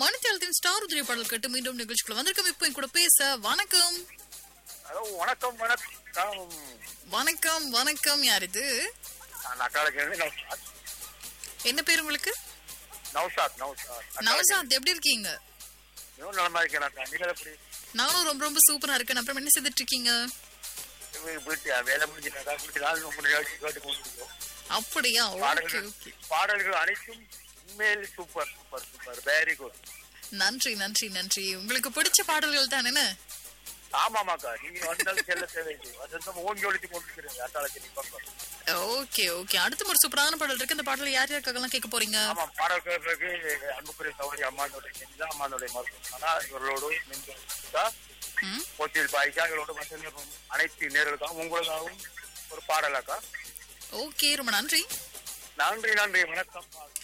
மணித்தளத்தின் star உதிரி பாடல் கேட்டு மீண்டும் நிகழ்ச்சிக்குள்ள வந்திருக்கோம் இப்போ என் கூட பேச வணக்கம் ஹலோ வணக்கம் வணக்கம் வணக்கம் வணக்கம் யார் இது நான் அக்காளுக்கு நௌசாத் என்ன பேர் உங்களுக்கு நௌசாத் நௌசாத் நவசாத் எப்படி இருக்கீங்க இன்னும் நலமா இருக்கேன் அக்கா நீங்கள் எப்படி நானும் ரொம்ப ரொம்ப சூப்பரா இருக்கேன் அப்புறம் என்ன செய்துட்டு இருக்கீங்க வீ- வீட்டு வேலை முடிஞ்சுனாக்கா வீட்டு நாள் ரொம்ப நிகழ்ச்சி கேட்டு கொண்டிருக்கோம் அப்படியா ஓகே பாடல்கள் ஓகே பாடல்கள் அனைத்தும் உண்மையில் super super super very good நன்றி நன்றி நன்றி உங்களுக்கு பிடிச்ச பாடல்கள் தானே ஆமாமாக்கா நீங்க வந்தாலும் செல்ல தேவையில்லை வசந்தம் ஓங்கி ஒழித்து கொண்டிருக்கிறீங்க அக்காளுக்கு நீ பக்கம் ஓகே ஓகே அடுத்த ஒரு சூப்பரான பாடல் இருக்கு இந்த பாடல் யார் யாருக்காகலாம் கேட்க போறீங்க ஆமா பாடல் கேட்கறதுக்கு அன்புக்குரிய சௌரி அம்மானுடைய செஞ்சா அம்மானுடைய மருத்துவம் ஆனா இவர்களோடு நெஞ்சா ம், கோச்சில் பாய்ச்சா இவர்களோடு மட்டும் அனைத்து நேர்களுக்காகவும் உங்களுக்காகவும் ஒரு பாடலாக்கா ஓகே ரொம்ப நன்றி நன்றி நன்றி வணக்கம்